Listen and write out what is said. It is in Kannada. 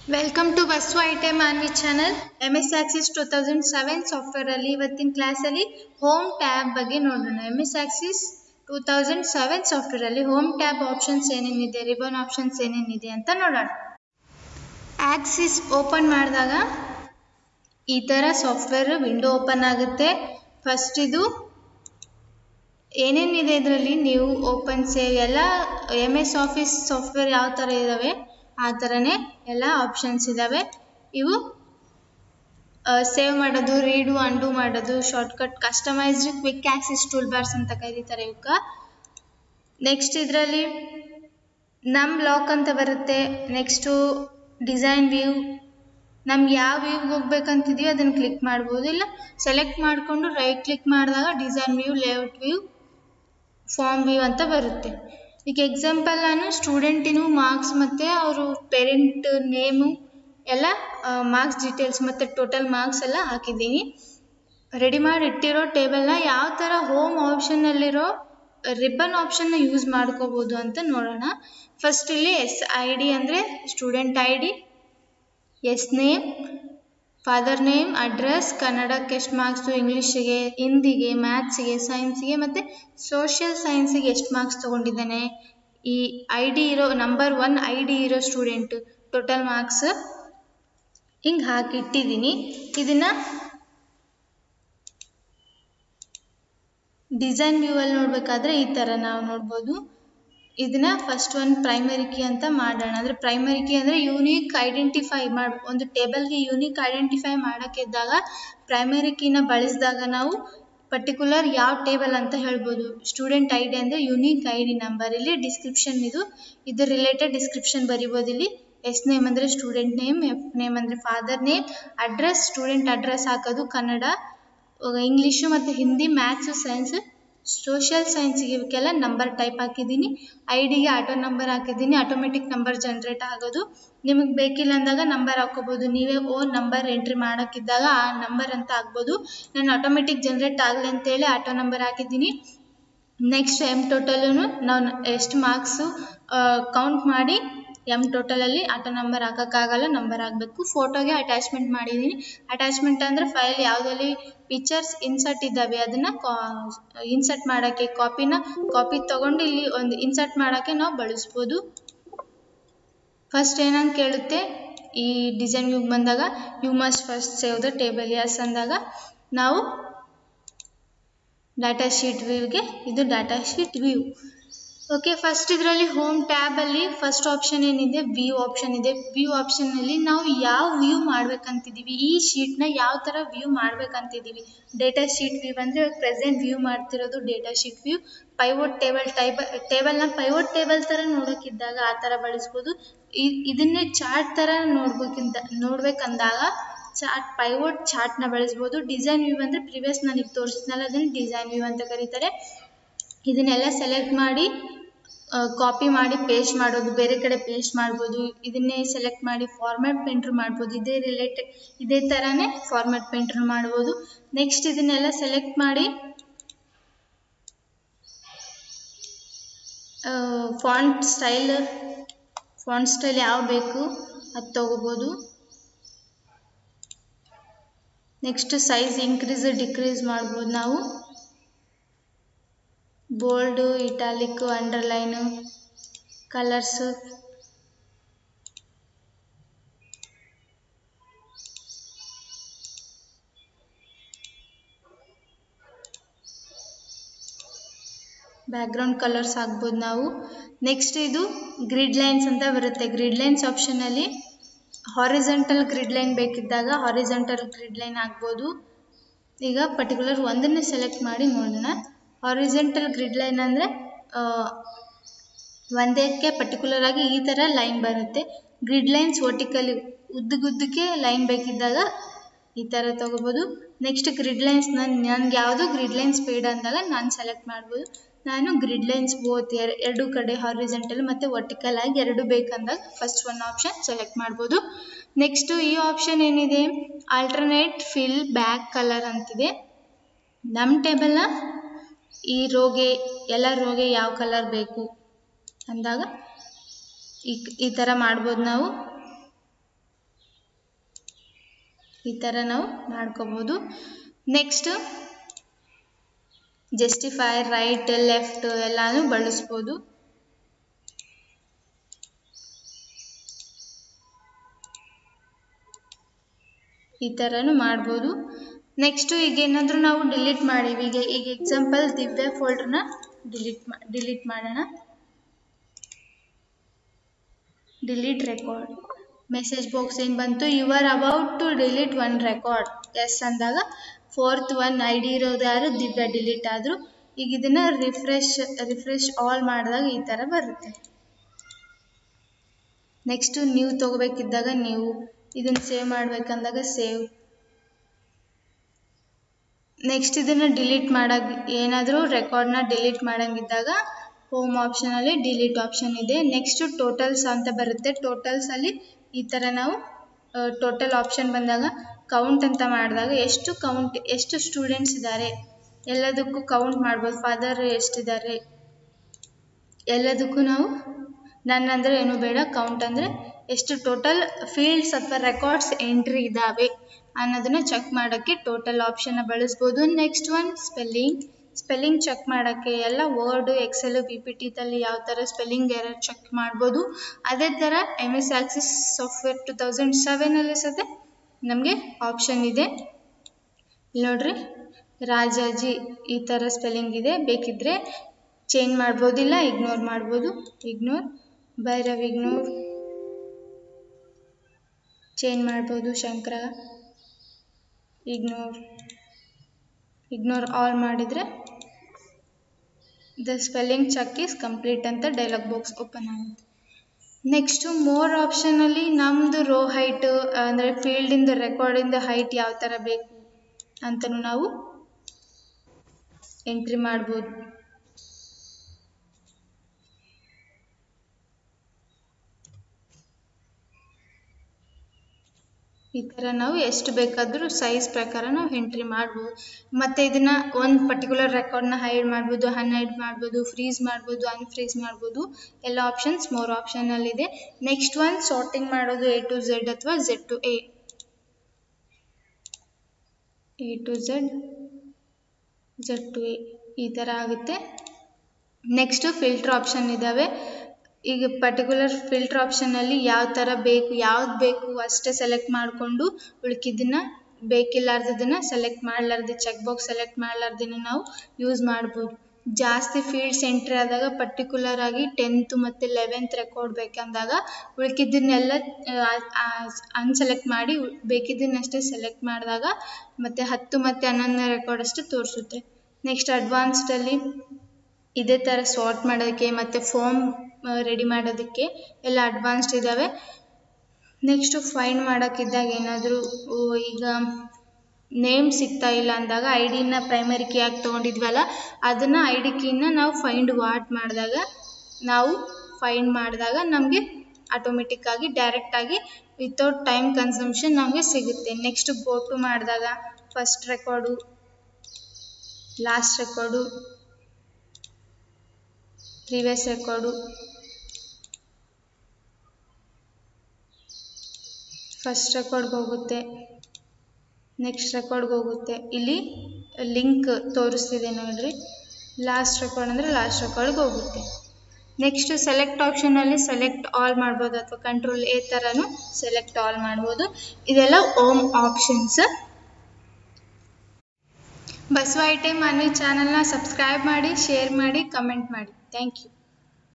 welcome to bus I T Manvi channel M S Access two thousand seven ಸಾಫ್ಟ್ವೇರಲ್ಲಿ ಇವತ್ತಿನ ಕ್ಲಾಸಲ್ಲಿ ಹೋಮ್ ಟ್ಯಾಬ್ ಬಗ್ಗೆ ನೋಡೋಣ M S Access two thousand seven ಸಾಫ್ಟ್ವೇರಲ್ಲಿ ಹೋಮ್ ಟ್ಯಾಬ್ ಆಪ್ಷನ್ಸ್ ಏನೇನಿದೆ ರಿಬನ್ ಆಪ್ಷನ್ಸ್ ಏನೇನಿದೆ ಅಂತ ನೋಡೋಣ ಆಕ್ಸಿಸ್ ಓಪನ್ ಮಾಡಿದಾಗ ಈ ಥರ ಸಾಫ್ಟ್ವೇರ್ ವಿಂಡೋ ಓಪನ್ ಆಗುತ್ತೆ ಫಸ್ಟ್ ಇದು ಏನೇನಿದೆ ಇದರಲ್ಲಿ ನೀವು ಓಪನ್ ಸೇವ್ ಎಲ್ಲ ಎಮ್ ಎಸ್ ಆಫೀಸ್ ಸಾಫ್ಟ್ವೇರ್ ಯಾವ ಥರ ಇದ್ದಾವೆ ಆ ಥರನೇ ಎಲ್ಲ ಆಪ್ಷನ್ಸ್ ಇದ್ದಾವೆ ಇವು ಸೇವ್ ಮಾಡೋದು ರೀಡು ಅಂಡು ಮಾಡೋದು shortcut customized quick access toolbars ಅಂತ ಕರೀತಾರೆ ಇವಕ್ಕೆ ನೆಕ್ಸ್ಟ್ ಇದರಲ್ಲಿ ನಮ್ ಲಾಕ್ ಅಂತ ಬರುತ್ತೆ ನೆಕ್ಸ್ಟು ಡಿಸೈನ್ ವ್ಯೂ ನಮ್ಗೆ ಯಾವ ವ್ಯೂಗೆ ಹೋಗ್ಬೇಕಂತಿದೀವಿ ಅದನ್ನು ಕ್ಲಿಕ್ ಮಾಡ್ಬೋದು ಇಲ್ಲ ಸೆಲೆಕ್ಟ್ ಮಾಡಿಕೊಂಡು ರೈಟ್ ಕ್ಲಿಕ್ ಮಾಡಿದಾಗ design view layout view form view ಅಂತ ಬರುತ್ತೆ ಈಗ ಎಕ್ಸಾಂಪಲ್ ನಾನು ಸ್ಟೂಡೆಂಟಿನೂ ಮಾರ್ಕ್ಸ್ ಮತ್ತು ಅವರು ಪೇರೆಂಟ್ ನೇಮು ಎಲ್ಲ ಮಾರ್ಕ್ಸ್ ಡೀಟೇಲ್ಸ್ ಮತ್ತು ಟೋಟಲ್ ಮಾರ್ಕ್ಸ್ ಎಲ್ಲ ಹಾಕಿದ್ದೀನಿ ರೆಡಿ ಮಾಡಿ ಇಟ್ಟಿರೋ ಟೇಬಲ್ನ ಯಾವ ಥರ ಹೋಮ್ ಆಪ್ಷನ್ನಲ್ಲಿರೋ ರಿಬ್ಬನ್ ಆಪ್ಷನ್ನ ಯೂಸ್ ಮಾಡ್ಕೋಬೋದು ಅಂತ ನೋಡೋಣ ಫಸ್ಟ್ ಇಲ್ಲಿ ಎಸ್ ಐ ಡಿ ಅಂದರೆ student I D S name father name address ಕನ್ನಡಕ್ಕೆ ಎಷ್ಟು ಮಾರ್ಕ್ಸು ಇಂಗ್ಲೀಷಿಗೆ ಹಿಂದಿಗೆ ಮ್ಯಾಥ್ಸಿಗೆ ಸೈನ್ಸಿಗೆ ಮತ್ತು ಸೋಷಿಯಲ್ ಸೈನ್ಸಿಗೆ ಎಷ್ಟು ಮಾರ್ಕ್ಸ್ ತೊಗೊಂಡಿದ್ದಾನೆ ಈ ಐ ಡಿ ಇರೋ ನಂಬರ್ ಒನ್ ಐ ಡಿ ಇರೋ ಸ್ಟೂಡೆಂಟ್ ಟೋಟಲ್ ಮಾರ್ಕ್ಸ್ ಹಿಂಗೆ ಹಾಕಿಟ್ಟಿದ್ದೀನಿ ಇದನ್ನು ಡಿಸೈನ್ ವ್ಯೂವಲ್ಲಿ ನೋಡಬೇಕಾದ್ರೆ ಈ ಥರ ನಾವು ನೋಡ್ಬೋದು ಇದನ್ನ ಫಸ್ಟ್ ಒಂದು ಪ್ರೈಮರಿ ಕೀ ಅಂತ ಮಾಡೋಣ ಅಂದರೆ ಪ್ರೈಮರಿ ಕೀ ಅಂದರೆ ಯೂನಿಕ್ ಐಡೆಂಟಿಫೈ ಮಾಡಿ ಒಂದು ಟೇಬಲ್ಗೆ ಯೂನಿಕ್ ಐಡೆಂಟಿಫೈ ಮಾಡೋಕ್ಕಿದ್ದಾಗ ಪ್ರೈಮರಿ ಕೀನ ಬಳಸಿದಾಗ ನಾವು ಪರ್ಟಿಕ್ಯುಲರ್ ಯಾವ ಟೇಬಲ್ ಅಂತ ಹೇಳ್ಬೋದು ಸ್ಟೂಡೆಂಟ್ ಐ ಡಿ ಅಂದರೆ ಯೂನಿಕ್ ಐ ಡಿ ನಂಬರ್ ಇಲ್ಲಿ ಡಿಸ್ಕ್ರಿಪ್ಷನ್ ಇದು ಇದ್ರ ರಿಲೇಟೆಡ್ ಡಿಸ್ಕ್ರಿಪ್ಷನ್ ಬರಿಬೋದು ಇಲ್ಲಿ ಎಸ್ ನೇಮ್ ಅಂದರೆ ಸ್ಟೂಡೆಂಟ್ ನೇಮ್ ಎಫ್ ನೇಮ್ ಅಂದರೆ father name address student address ಹಾಕೋದು ಕನ್ನಡ ಇಂಗ್ಲೀಷು ಮತ್ತು ಹಿಂದಿ ಮ್ಯಾಥ್ಸು ಸೈನ್ಸ್ ಸೋಷಿಯಲ್ ಸೈನ್ಸಿಗೆ ಇವಕ್ಕೆಲ್ಲ ನಂಬರ್ ಟೈಪ್ ಹಾಕಿದ್ದೀನಿ ಐ ಡಿಗೆ ಆಟೋ ನಂಬರ್ ಹಾಕಿದ್ದೀನಿ ಆಟೋಮೆಟಿಕ್ ನಂಬರ್ ಜನ್ರೇಟ್ ಆಗೋದು ನಿಮಗೆ ಬೇಕಿಲ್ಲ ಅಂದಾಗ ನಂಬರ್ ಹಾಕೋಬೋದು ನೀವೇ ಓನ್ ನಂಬರ್ ಎಂಟ್ರಿ ಮಾಡೋಕ್ಕಿದ್ದಾಗ ಆ ನಂಬರ್ ಅಂತ ಹಾಕ್ಬೋದು ನಾನು ಆಟೋಮೆಟಿಕ್ ಜನ್ರೇಟ್ ಆಗಲಿ ಅಂತೇಳಿ ಆಟೋ ನಂಬರ್ ಹಾಕಿದ್ದೀನಿ ನೆಕ್ಸ್ಟ್ ಎಮ್ ಟೋಟಲೂ ನಾವು ಎಷ್ಟು ಮಾರ್ಕ್ಸು ಕೌಂಟ್ ಮಾಡಿ ಎಮ್ ಟೋಟಲಲ್ಲಿ ಆಟೋ ನಂಬರ್ ಹಾಕೋಕ್ಕಾಗಲ್ಲ ನಂಬರ್ ಹಾಕಬೇಕು ಫೋಟೋಗೆ ಅಟ್ಯಾಚ್ಮೆಂಟ್ ಮಾಡಿದ್ದೀನಿ ಅಟ್ಯಾಚ್ಮೆಂಟ್ ಅಂದರೆ ಫೈಲ್ ಯಾವುದಲ್ಲಿ ಪಿಕ್ಚರ್ಸ್ ಇನ್ಸರ್ಟ್ ಇದ್ದಾವೆ ಅದನ್ನು ಕಾ ಇನ್ಸರ್ಟ್ ಮಾಡೋಕ್ಕೆ ಕಾಪಿನ ಕಾಪಿ ತೊಗೊಂಡು ಇಲ್ಲಿ ಒಂದು ಇನ್ಸರ್ಟ್ ಮಾಡೋಕ್ಕೆ ನಾವು ಬಳಸ್ಬೋದು ಫಸ್ಟ್ ಏನಂತ ಕೇಳುತ್ತೆ ಈ ಡಿಸೈನ್ ವ್ಯೂಗೆ ಬಂದಾಗ you must first save the table as ಅಂದಾಗ ನಾವು ಡಾಟಾ ಶೀಟ್ ವ್ಯೂಗೆ ಇದು data sheet view okay first ಇದರಲ್ಲಿ ಹೋಮ್ ಟ್ಯಾಬಲ್ಲಿ ಫಸ್ಟ್ ಆಪ್ಷನ್ ಏನಿದೆ ವ್ಯೂ ಆಪ್ಷನ್ ಇದೆ ವ್ಯೂ ಆಪ್ಷನ್ನಲ್ಲಿ ನಾವು ಯಾವ ವ್ಯೂ ಮಾಡ್ಬೇಕಂತಿದ್ದೀವಿ ಈ ಶೀಟ್ನ ಯಾವ ಥರ ವ್ಯೂ ಮಾಡ್ಬೇಕಂತಿದ್ದೀವಿ ಡೇಟಾ ಶೀಟ್ ವ್ಯೂ ಅಂದರೆ ಪ್ರೆಸೆಂಟ್ ವ್ಯೂ ಮಾಡ್ತಿರೋದು data sheet view pivot table type ಟೇಬಲ್ನ ಪೈವೋಟ್ ಟೇಬಲ್ ಥರ ನೋಡೋಕ್ಕಿದ್ದಾಗ ಆ ಥರ ಬಳಸ್ಬೋದು ಇದನ್ನೇ ಚಾರ್ಟ್ ಥರ ನೋಡ್ಬೇಕಿಂತ ನೋಡ್ಬೇಕಂದಾಗ ಚಾರ್ಟ್ ಪೈವೋಟ್ ಚಾರ್ಟ್ನ ಬಳಸ್ಬೋದು ಡಿಸೈನ್ ವ್ಯೂ ಅಂದರೆ ಪ್ರಿವಿಯಸ್ ನನಗೆ ತೋರಿಸಿದ್ನಲ್ಲ ಅದನ್ನು ಡಿಸೈನ್ ವ್ಯೂ ಅಂತ ಕರೀತಾರೆ ಇದನ್ನೆಲ್ಲ ಸೆಲೆಕ್ಟ್ ಮಾಡಿ ಕಾಪಿ ಮಾಡಿ ಪೇಸ್ಟ್ ಮಾಡೋದು ಬೇರೆ ಕಡೆ ಪೇಸ್ಟ್ ಮಾಡ್ಬೋದು ಇದನ್ನೇ ಸೆಲೆಕ್ಟ್ ಮಾಡಿ ಫಾರ್ಮ್ಯಾಟ್ ಪೇಂಟ್ರ್ ಮಾಡ್ಬೋದು ಇದೇ ರಿಲೇಟೆಡ್ ಇದೇ ಥರನೇ ಫಾರ್ಮ್ಯಾಟ್ ಪೇಂಟ್ರ್ ಮಾಡ್ಬೋದು ನೆಕ್ಸ್ಟ್ ಇದನ್ನೆಲ್ಲ ಸೆಲೆಕ್ಟ್ ಮಾಡಿ ಫಾಂಟ್ ಸ್ಟೈಲ್ ಫಾಂಟ್ ಸ್ಟೈಲ್ ಯಾವ ಬೇಕು ಅದು ತೊಗೋಬೋದು ನೆಕ್ಸ್ಟ್ ಸೈಜ್ ಇನ್ಕ್ರೀಸ್ ಡಿಕ್ರೀಸ್ ಮಾಡ್ಬೋದು ನಾವು bold italic underline colours background colours ಹಾಕ್ಬೋದು ನಾವು ನೆಕ್ಸ್ಟ್ ಇದು ಗ್ರಿಡ್ ಲೈನ್ಸ್ ಅಂತ ಬರುತ್ತೆ ಗ್ರಿಡ್ ಲೈನ್ಸ್ ಆಪ್ಷನಲ್ಲಿ ಹಾರಿಜೆಂಟಲ್ ಗ್ರಿಡ್ ಲೈನ್ ಬೇಕಿದ್ದಾಗ ಹಾರಿಜೆಂಟಲ್ ಗ್ರಿಡ್ ಲೈನ್ ಹಾಕ್ಬೋದು ಈಗ ಪರ್ಟಿಕ್ಯುಲರ್ ಒಂದನ್ನೇ ಸೆಲೆಕ್ಟ್ ಮಾಡಿ ನೋಡೋಣ ಹಾರಿಜೆಂಟಲ್ ಗ್ರಿಡ್ ಲೈನ್ ಅಂದರೆ ಒಂದಕ್ಕೆ ಪರ್ಟಿಕ್ಯುಲರ್ ಆಗಿ ಈ ಥರ ಲೈನ್ ಬರುತ್ತೆ ಗ್ರಿಡ್ ಲೈನ್ಸ್ ವರ್ಟಿಕಲಿ ಉದ್ದಗುದ್ದಕ್ಕೆ ಲೈನ್ ಬೇಕಿದ್ದಾಗ ಈ ಥರ ತೊಗೋಬೋದು ನೆಕ್ಸ್ಟ್ ಗ್ರಿಡ್ ಲೈನ್ಸ್ ನಾನು ನನಗೆ ಯಾವುದು ಗ್ರಿಡ್ ಲೈನ್ಸ್ ಬೇಡ ಅಂದಾಗ ನಾನು ಸೆಲೆಕ್ಟ್ ಮಾಡ್ಬೋದು ನಾನು ಗ್ರಿಡ್ ಲೈನ್ಸ್ ಬೋತ್ ಎರಡು ಕಡೆ ಹಾರಿಜೆಂಟಲ್ ಮತ್ತು ವರ್ಟಿಕಲ್ ಆಗಿ ಎರಡು ಬೇಕಂದಾಗ ಫಸ್ಟ್ ಒನ್ ಆಪ್ಷನ್ ಸೆಲೆಕ್ಟ್ ಮಾಡ್ಬೋದು ನೆಕ್ಸ್ಟು ಈ ಆಪ್ಷನ್ ಏನಿದೆ ಆಲ್ಟರ್ನೇಟ್ ಫಿಲ್ ಬ್ಯಾಕ್ ಕಲರ್ ಅಂತಿದೆ ನಮ್ಮ ಟೇಬಲ್ನ ಈ ರೋಗೆ ಎಲ್ಲ ರೋಗೆ ಯಾವ ಕಲರ್ ಬೇಕು ಅಂದಾಗ ಈ ಈ ಥರ ಮಾಡ್ಬೋದು ನಾವು ಈ ಥರ ನಾವು ಮಾಡ್ಕೋಬೋದು ನೆಕ್ಸ್ಟ್ ಜಸ್ಟಿಫೈ ರೈಟ್ ಲೆಫ್ಟ್ ಎಲ್ಲಾನು ಬಳಸ್ಬೋದು ಈ ಥರನೂ ಮಾಡ್ಬೋದು ನೆಕ್ಸ್ಟ್ ಈಗ ಏನಾದರೂ ನಾವು ಡಿಲೀಟ್ ಮಾಡೀವಿ ಈಗ ಈಗ ಎಕ್ಸಾಂಪಲ್ ದಿವ್ಯ ಫೋಲ್ಡರ್ನ ಡಿಲೀಟ್ ಮಾ ಡಿಲೀಟ್ ಮಾಡೋಣ ಡಿಲೀಟ್ ರೆಕಾರ್ಡ್ ಮೆಸೇಜ್ ಬಾಕ್ಸ್ ಏನು ಬಂತು you are about to delete one record S ಅಂದಾಗ ಫೋರ್ತ್ ಒನ್ ಐ ಡಿ ಇರೋದು ಯಾರು ದಿವ್ಯ ಡಿಲೀಟ್ ಆದರು ಈಗ ಇದನ್ನು ರಿಫ್ರೆಶ್ ರಿಫ್ರೆಶ್ ಆಲ್ ಮಾಡಿದಾಗ ಈ ಥರ ಬರುತ್ತೆ ನೆಕ್ಸ್ಟು ನೀವು ತೊಗೋಬೇಕಿದ್ದಾಗ ನೀವು ಇದನ್ನು ಸೇವ್ ಮಾಡ್ಬೇಕಂದಾಗ ಸೇವ್ ನೆಕ್ಸ್ಟ್ ಇದನ್ನು ಡಿಲೀಟ್ ಮಾಡಕ್ಕೆ ಏನಾದರೂ ರೆಕಾರ್ಡ್ನ ಡಿಲೀಟ್ ಮಾಡಂಗಿದ್ದಾಗ ಹೋಮ್ ಆಪ್ಷನಲ್ಲಿ ಡಿಲೀಟ್ ಆಪ್ಷನ್ ಇದೆ ನೆಕ್ಸ್ಟು ಟೋಟಲ್ಸ್ ಅಂತ ಬರುತ್ತೆ ಟೋಟಲ್ಸಲ್ಲಿ ಈ ಥರ ನಾವು ಟೋಟಲ್ ಆಪ್ಷನ್ ಬಂದಾಗ ಕೌಂಟ್ ಅಂತ ಮಾಡಿದಾಗ ಎಷ್ಟು ಕೌಂಟ್ ಎಷ್ಟು ಸ್ಟೂಡೆಂಟ್ಸ್ ಇದ್ದಾರೆ ಎಲ್ಲದಕ್ಕೂ ಕೌಂಟ್ ಮಾಡ್ಬೋದು ಫಾದರ್ ಎಷ್ಟಿದ್ದಾರೆ ಎಲ್ಲದಕ್ಕೂ ನಾವು ನನ್ನ ಅಂದರೆ ಏನು ಬೇಡ ಕೌಂಟ್ ಅಂದರೆ ಎಷ್ಟು ಟೋಟಲ್ ಫೀಲ್ಡ್ಸ್ ಅಥವಾ ರೆಕಾರ್ಡ್ಸ್ ಎಂಟ್ರಿ ಇದ್ದಾವೆ ಅನ್ನೋದನ್ನ ಚೆಕ್ ಮಾಡೋಕ್ಕೆ ಟೋಟಲ್ ಆಪ್ಷನ್ನ ಬಳಸ್ಬೋದು next one spelling spelling check ಮಾಡೋಕ್ಕೆ ಎಲ್ಲ ವರ್ಡು ಎಕ್ಸೆಲ್ ಪಿ ಪಿ ಟಿದಲ್ಲಿ ಯಾವ ಥರ ಸ್ಪೆಲ್ಲಿಂಗ್ ಎರರ್ ಚೆಕ್ ಮಾಡ್ಬೋದು ಅದೇ ಥರ M S access software two thousand ಸೆವೆನಲ್ಲಿ ಸತೆ ನಮಗೆ ಆಪ್ಷನ್ ಇದೆ ಇಲ್ಲಿ ನೋಡ್ರಿ ರಾಜಾಜಿ ಈ ಥರ ಸ್ಪೆಲ್ಲಿಂಗ್ ಇದೆ ಬೇಕಿದ್ರೆ ಚೇಂಜ್ ಮಾಡ್ಬೋದಿಲ್ಲ ಇಗ್ನೋರ್ ಮಾಡ್ಬೋದು ಇಗ್ನೋರ್ ಭೈರವ್ ಇಗ್ನೋರ್ ಚೇಂಜ್ ಮಾಡ್ಬೋದು ಶಂಕರ ಇಗ್ನೋರ್ ಇಗ್ನೋರ್ ಆಲ್ ಮಾಡಿದರೆ the spelling check is complete ಅಂತ ಡೈಲಾಗ್ ಬಾಕ್ಸ್ ಓಪನ್ ಆಗುತ್ತೆ ನೆಕ್ಸ್ಟು ಮೋರ್ ಆಪ್ಷನಲ್ಲಿ ನಮ್ಮದು ರೋ ಹೈಟ್ ಅಂದರೆ ಫೀಲ್ಡಿಂದ ರೆಕಾರ್ಡಿಂದ ಹೈಟ್ ಯಾವ ಥರ ಬೇಕು ಅಂತಲೂ ನಾವು ಎಂಟ್ರಿ ಮಾಡ್ಬೋದು ಈ ಥರ ನಾವು ಎಷ್ಟು ಬೇಕಾದರೂ ಸೈಜ್ ಪ್ರಕಾರ ನಾವು ಎಂಟ್ರಿ ಮಾಡ್ಬೋದು ಮತ್ತು ಇದನ್ನು ಒಂದು ಪರ್ಟಿಕ್ಯುಲರ್ ರೆಕಾರ್ಡ್ನ ಹೈಡ್ ಮಾಡ್ಬೋದು ಅನ್ಹೈಡ್ ಮಾಡ್ಬೋದು ಫ್ರೀಸ್ ಮಾಡ್ಬೋದು ಅನ್ಫ್ರೀಸ್ ಮಾಡ್ಬೋದು ಎಲ್ಲ ಆಪ್ಷನ್ಸ್ ಮೂರು ಆಪ್ಷನಲ್ಲಿದೆ ನೆಕ್ಸ್ಟ್ ಒನ್ ಸಾರ್ಟಿಂಗ್ ಮಾಡೋದು ಎ ಟು ಝೆಡ್ ಅಥವಾ Z to A A to Z Z to A ಈ ಥರ ಆಗುತ್ತೆ ನೆಕ್ಸ್ಟು ಫಿಲ್ಟರ್ ಆಪ್ಷನ್ ಇದ್ದಾವೆ ಈಗ ಪರ್ಟಿಕ್ಯುಲರ್ ಫಿಲ್ಟರ್ ಆಪ್ಷನಲ್ಲಿ ಯಾವ ಥರ ಬೇಕು ಯಾವ್ದು ಬೇಕು ಅಷ್ಟೇ ಸೆಲೆಕ್ಟ್ ಮಾಡಿಕೊಂಡು ಉಳ್ಕಿದ್ದನ್ನು ಬೇಕಿಲ್ಲಾರ್ದದನ್ನು ಸೆಲೆಕ್ಟ್ ಮಾಡಲಾರ್ದು ಚೆಕ್ ಬಾಕ್ಸ್ ಸೆಲೆಕ್ಟ್ ಮಾಡಲಾರ್ದನ್ನು ನಾವು ಯೂಸ್ ಮಾಡ್ಬೋದು ಜಾಸ್ತಿ ಫೀಲ್ಡ್ಸ್ ಎಂಟ್ರಿ ಆದಾಗ ಪರ್ಟಿಕ್ಯುಲರ್ ಆಗಿ ಟೆಂತ್ ಮತ್ತು ಲೆವೆಂತ್ ರೆಕಾರ್ಡ್ ಬೇಕಂದಾಗ ಉಳ್ಕಿದ್ದನ್ನೆಲ್ಲ ಅನ್ಸೆಲೆಕ್ಟ್ ಮಾಡಿ ಬೇಕಿದ್ದನ್ನಷ್ಟೇ ಸೆಲೆಕ್ಟ್ ಮಾಡಿದಾಗ ಮತ್ತು ಹತ್ತು ಮತ್ತು ಹನ್ನೊಂದನೇ ರೆಕಾರ್ಡ್ ಅಷ್ಟೇ ತೋರಿಸುತ್ತೆ ನೆಕ್ಸ್ಟ್ ಅಡ್ವಾನ್ಸ್ಡಲ್ಲಿ ಇದೇ ಥರ ಸಾರ್ಟ್ ಮಾಡೋದಕ್ಕೆ ಮತ್ತು ಫಾರ್ಮ್ ರೆಡಿ ಮಾಡೋದಕ್ಕೆ ಎಲ್ಲ ಅಡ್ವಾನ್ಸ್ಡ್ ಇದ್ದಾವೆ ನೆಕ್ಸ್ಟು ಫೈಂಡ್ ಮಾಡೋಕ್ಕಿದ್ದಾಗ ಏನಾದರೂ ಈಗ ನೇಮ್ ಸಿಗ್ತಾ ಇಲ್ಲ ಅಂದಾಗ ಐ ಡಿನ ಪ್ರೈಮರಿ ಕೀ ಆಗಿ ತೊಗೊಂಡಿದ್ವಲ್ಲ ಅದನ್ನು ಐ ಡಿ ಕೀನ ನಾವು ಫೈಂಡ್ ವಾಟ್ ಮಾಡಿದಾಗ ನಾವು ಫೈಂಡ್ ಮಾಡಿದಾಗ ನಮಗೆ ಆಟೋಮೆಟಿಕ್ಕಾಗಿ ಡೈರೆಕ್ಟಾಗಿ ವಿತೌಟ್ ಟೈಮ್ ಕನ್ಸಂಪ್ಷನ್ ನಮಗೆ ಸಿಗುತ್ತೆ ನೆಕ್ಸ್ಟ್ ಗೋಟು ಮಾಡಿದಾಗ first record last record previous record first ರೆಕಾರ್ಡ್ಗೆ ಹೋಗುತ್ತೆ ನೆಕ್ಸ್ಟ್ ರೆಕಾರ್ಡ್ಗೆ ಹೋಗುತ್ತೆ ಇಲ್ಲಿ ಲಿಂಕ್ ತೋರಿಸ್ತಿದೆ ನೋಡ್ರಿ ಲಾಸ್ಟ್ ರೆಕಾರ್ಡ್ ಅಂದರೆ ಲಾಸ್ಟ್ ರೆಕಾರ್ಡ್ಗೆ ಹೋಗುತ್ತೆ ನೆಕ್ಸ್ಟ್ ಸೆಲೆಕ್ಟ್ ಆಪ್ಷನಲ್ಲಿ ಸೆಲೆಕ್ಟ್ ಆಲ್ ಮಾಡ್ಬೋದು ಅಥವಾ ಕಂಟ್ರೋಲ್ ಎ ಥರನೂ ಸೆಲೆಕ್ಟ್ ಆಲ್ ಮಾಡ್ಬೋದು ಇದೆಲ್ಲ ಓಮ್ ಆಪ್ಷನ್ಸ್ ಬಸವ ಐಟಮ್ ಅನ್ನೋ ಚಾನಲ್ನ ಸಬ್ಸ್ಕ್ರೈಬ್ ಮಾಡಿ ಶೇರ್ ಮಾಡಿ ಕಮೆಂಟ್ ಮಾಡಿ ಥ್ಯಾಂಕ್ ಯು